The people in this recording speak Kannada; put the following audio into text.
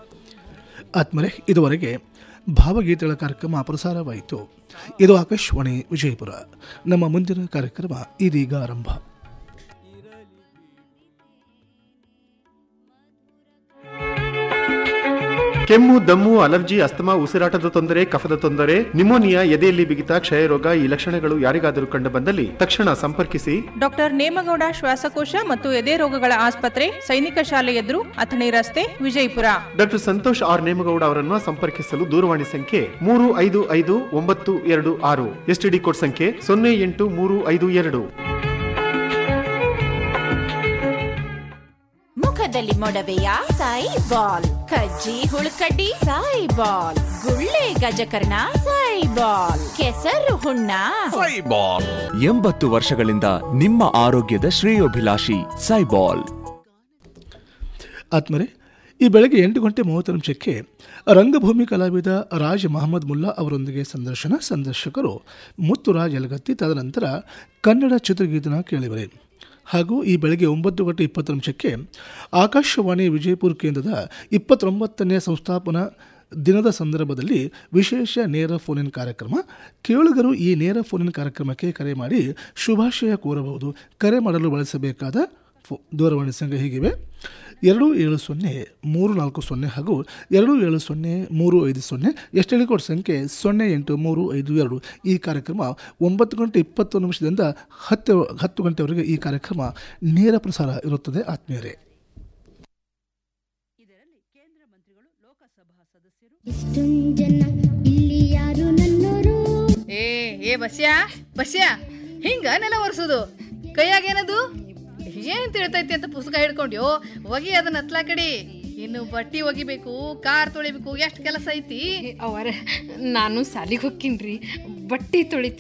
ಆತ್ಮರೆ ಇದುವರೆಗೆ ಭಾವಗೀತೆಗಳ ಕಾರ್ಯಕ್ರಮ ಪ್ರಸಾರವಾಯಿತು ಇದು ಆಕಾಶವಾಣಿ ವಿಜಯಪುರ ನಮ್ಮ ಮುಂದಿನ ಕಾರ್ಯಕ್ರಮ ಇದೀಗ ಆರಂಭ ಕೆಮ್ಮು ದಮ್ಮು ಅಲರ್ಜಿ ಅಸ್ತಮಾ ಉಸಿರಾಟದ ತೊಂದರೆ ಕಫದ ತೊಂದರೆ ನಿಮೋನಿಯಾ ಎದೆಯಲ್ಲಿ ಬಿಗಿತ ಕ್ಷಯರೋಗ ಈ ಲಕ್ಷಣಗಳು ಯಾರಿಗಾದರೂ ಕಂಡು ಬಂದಲ್ಲಿ ತಕ್ಷಣ ಸಂಪರ್ಕಿಸಿ ಡಾಕ್ಟರ್ ನೇಮಗೌಡ ಶ್ವಾಸಕೋಶ ಮತ್ತು ಎದೆ ರೋಗಗಳ ಆಸ್ಪತ್ರೆ ಸೈನಿಕ ಶಾಲೆ ಎದುರು ಅಥಣಿ ರಸ್ತೆ ವಿಜಯಪುರ ಡಾಕ್ಟರ್ ಸಂತೋಷ್ ಆರ್ ನೇಮಗೌಡ ಅವರನ್ನು ಸಂಪರ್ಕಿಸಲು ದೂರವಾಣಿ ಸಂಖ್ಯೆ ಮೂರು ಐದು ಐದು ಒಂಬತ್ತು ಎರಡು ಆರು ಎಸ್ಟಿಡಿ ಕೋಡ್ ಸಂಖ್ಯೆ ಸೊನ್ನೆ ಎಂಟು ಮೂರು ಐದು ಎರಡು ಮುಖದಲ್ಲಿ ಮೊಡವೆಯ ಸಾಯಿ ಬಾಲ್ ಕಜ್ಜಿ ಹುಳುಕಡ್ಡಿ ಸಾಯಿ ಬಾಲ್ ಗುಳ್ಳೆ ಗಜಕರ್ಣ ಸಾಯಿ ಬಾಲ್ ಕೆಸರು ಹುಣ್ಣ ಸೈಬಾಲ್ ಎಂಬತ್ತು ವರ್ಷಗಳಿಂದ ನಿಮ್ಮ ಆರೋಗ್ಯದ ಶ್ರೇಯೋಭಿಲಾಷಿ ಸೈಬಾಲ್ ಆತ್ಮರೆ ಈ ಬೆಳಗ್ಗೆ ಎಂಟು ಗಂಟೆ ಮೂವತ್ತು ನಿಮಿಷಕ್ಕೆ ರಂಗಭೂಮಿ ಕಲಾವಿದ ರಾಜ್ ಮಹಮ್ಮದ್ ಮುಲ್ಲಾ ಅವರೊಂದಿಗೆ ಸಂದರ್ಶನ ಸಂದರ್ಶಕರು ಮುತ್ತುರಾಜ್ ಯಲಗತ್ತಿ ತದನಂತರ ಕನ್ನಡ ಚಿತ್ರಗೀತನ ಕೇಳಿಬರೆ ಹಾಗೂ ಈ ಬೆಳಗ್ಗೆ ಒಂಬತ್ತು ಗಂಟೆ ಇಪ್ಪತ್ತು ನಿಮಿಷಕ್ಕೆ ಆಕಾಶವಾಣಿ ವಿಜಯಪುರ ಕೇಂದ್ರದ ಇಪ್ಪತ್ತೊಂಬತ್ತನೇ ಸಂಸ್ಥಾಪನಾ ದಿನದ ಸಂದರ್ಭದಲ್ಲಿ ವಿಶೇಷ ನೇರ ಫೋನಿನ್ ಕಾರ್ಯಕ್ರಮ ಕೇಳುಗರು ಈ ನೇರ ಫೋನಿನ್ ಕಾರ್ಯಕ್ರಮಕ್ಕೆ ಕರೆ ಮಾಡಿ ಶುಭಾಶಯ ಕೋರಬಹುದು ಕರೆ ಮಾಡಲು ಬಳಸಬೇಕಾದ ಫೋ ದೂರವಾಣಿ ಸಂಖ್ಯೆ ಹೀಗಿವೆ ಎರಡು ಏಳು ಸೊನ್ನೆ ಮೂರು ನಾಲ್ಕು ಸೊನ್ನೆ ಹಾಗೂ ಎರಡು ಏಳು ಸೊನ್ನೆ ಮೂರು ಐದು ಸೊನ್ನೆ ಎಷ್ಟೇಳಿ ಕೋಡ್ ಸಂಖ್ಯೆ ಸೊನ್ನೆ ಎಂಟು ಮೂರು ಐದು ಎರಡು ಈ ಕಾರ್ಯಕ್ರಮ ಒಂಬತ್ತು ಗಂಟೆ ಇಪ್ಪತ್ತು ನಿಮಿಷದಿಂದ ಹತ್ತು ಹತ್ತು ಗಂಟೆವರೆಗೆ ಈ ಕಾರ್ಯಕ್ರಮ ನೇರ ಪ್ರಸಾರ ಇರುತ್ತದೆ ಆತ್ಮೀಯರೇ ಇಷ್ಟೊಂದ್ ಜನ ಇಲ್ಲಿ ಯಾರು ನನ್ನೋರು ಏ ಏ ಬಸ್ಯಾ ಬಸ್ಯಾ ಹಿಂಗ ನೆಲ ಒರೆಸೋದು ಕೈಯಾಗ ಏನದು ಏನ್ ತಿಳ್ತೈತಿ ಅಂತ ಪುಸ್ತಕ ಹಿಡ್ಕೊಂಡ್ಯೋ ಒಗಿ ಅದನ್ನ ಹತ್ಲಾ ಕಡಿ ಇನ್ನು ಬಟ್ಟಿ ಒಗಿಬೇಕು ಕಾರ್ ತೊಳಿಬೇಕು ಎಷ್ಟು ಕೆಲಸ ಐತಿ ಅವರ ನಾನು ಸಾಲಿಗೆ ಹೋಗ್ತೀನ್ರಿ ಬಟ್ಟೆ ತೊಳಿತೀನಿ